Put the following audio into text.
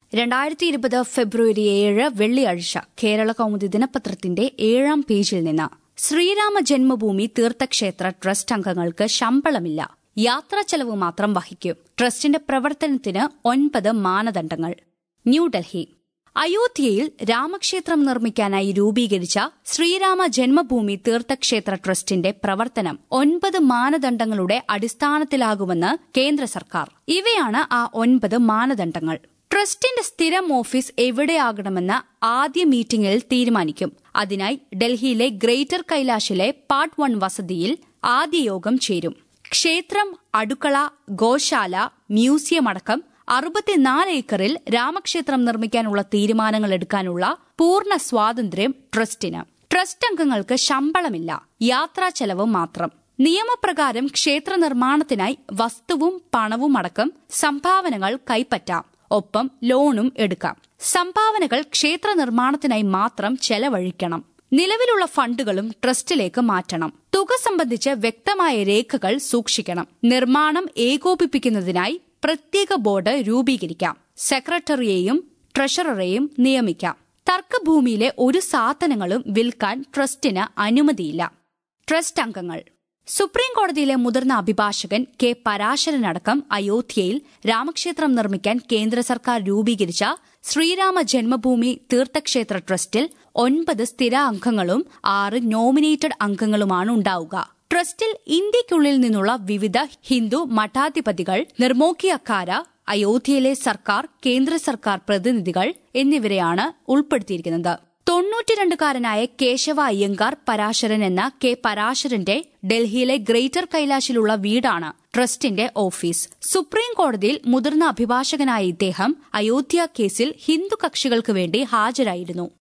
രണ്ടായിരത്തി ഇരുപത് ഫെബ്രുവരി ഏഴ് വെള്ളിയാഴ്ച കേരള കൗമുദി ദിനപത്രത്തിന്റെ ഏഴാം പേജിൽ നിന്ന് ശ്രീരാമ ജന്മഭൂമി തീർത്ഥക്ഷേത്ര ട്രസ്റ്റ് അംഗങ്ങൾക്ക് ശമ്പളമില്ല യാത്രാ ചെലവ് മാത്രം വഹിക്കും ട്രസ്റ്റിന്റെ പ്രവർത്തനത്തിന് ഒൻപത് മാനദണ്ഡങ്ങൾ ന്യൂഡൽഹി അയോധ്യയിൽ രാമക്ഷേത്രം നിർമ്മിക്കാനായി രൂപീകരിച്ച ശ്രീരാമ ജന്മഭൂമി തീർത്ഥക്ഷേത്ര ട്രസ്റ്റിന്റെ പ്രവർത്തനം ഒൻപത് മാനദണ്ഡങ്ങളുടെ അടിസ്ഥാനത്തിലാകുമെന്ന് കേന്ദ്ര സർക്കാർ ഇവയാണ് ആ ഒൻപത് മാനദണ്ഡങ്ങൾ ട്രസ്റ്റിന്റെ സ്ഥിരം ഓഫീസ് എവിടെയാകണമെന്ന് ആദ്യ മീറ്റിംഗിൽ തീരുമാനിക്കും അതിനായി ഡൽഹിയിലെ ഗ്രേറ്റർ കൈലാഷിലെ പാർട്ട് വൺ വസതിയിൽ ആദ്യ യോഗം ചേരും ക്ഷേത്രം അടുക്കള ഗോശാല മ്യൂസിയം അടക്കം അറുപത്തിനാല് ഏക്കറിൽ രാമക്ഷേത്രം നിർമ്മിക്കാനുള്ള തീരുമാനങ്ങൾ എടുക്കാനുള്ള പൂർണ്ണ സ്വാതന്ത്ര്യം ട്രസ്റ്റിന് ട്രസ്റ്റ് അംഗങ്ങൾക്ക് ശമ്പളമില്ല യാത്രാ ചെലവ് മാത്രം നിയമപ്രകാരം ക്ഷേത്ര നിർമ്മാണത്തിനായി വസ്തുവും പണവും അടക്കം സംഭാവനകൾ കൈപ്പറ്റാം ഒപ്പം ലോണും എടുക്കാം സംഭാവനകൾ ക്ഷേത്ര നിർമ്മാണത്തിനായി മാത്രം ചെലവഴിക്കണം നിലവിലുള്ള ഫണ്ടുകളും ട്രസ്റ്റിലേക്ക് മാറ്റണം തുക സംബന്ധിച്ച് വ്യക്തമായ രേഖകൾ സൂക്ഷിക്കണം നിർമ്മാണം ഏകോപിപ്പിക്കുന്നതിനായി പ്രത്യേക ബോർഡ് രൂപീകരിക്കാം സെക്രട്ടറിയെയും ട്രഷററെയും നിയമിക്കാം തർക്കഭൂമിയിലെ ഒരു സാധനങ്ങളും വിൽക്കാൻ ട്രസ്റ്റിന് അനുമതിയില്ല ട്രസ്റ്റ് അംഗങ്ങൾ സുപ്രീം കോടതിയിലെ മുതിർന്ന അഭിഭാഷകൻ കെ പരാശരനടക്കം അയോധ്യയിൽ രാമക്ഷേത്രം നിർമ്മിക്കാൻ കേന്ദ്ര സർക്കാർ രൂപീകരിച്ച ശ്രീരാമ ജന്മഭൂമി തീർത്ഥക്ഷേത്ര ട്രസ്റ്റിൽ ഒൻപത് സ്ഥിര അംഗങ്ങളും ആറ് നോമിനേറ്റഡ് അംഗങ്ങളുമാണ് ഉണ്ടാവുക ട്രസ്റ്റിൽ ഇന്ത്യയ്ക്കുള്ളിൽ നിന്നുള്ള വിവിധ ഹിന്ദു മഠാധിപതികൾ നിർമോക്കിയക്കാര അയോധ്യയിലെ സർക്കാർ കേന്ദ്ര സർക്കാർ പ്രതിനിധികൾ എന്നിവരെയാണ് ഉൾപ്പെടുത്തിയിരിക്കുന്നത് തൊണ്ണൂറ്റിരണ്ടുകാരനായ കേശവ അയ്യങ്കാർ പരാശരൻ എന്ന കെ പരാശരന്റെ ഡൽഹിയിലെ ഗ്രേറ്റർ കൈലാഷിലുള്ള വീടാണ് ട്രസ്റ്റിന്റെ ഓഫീസ് സുപ്രീം കോടതിയിൽ മുതിർന്ന അഭിഭാഷകനായ ഇദ്ദേഹം അയോധ്യ കേസിൽ ഹിന്ദു കക്ഷികൾക്ക് വേണ്ടി ഹാജരായിരുന്നു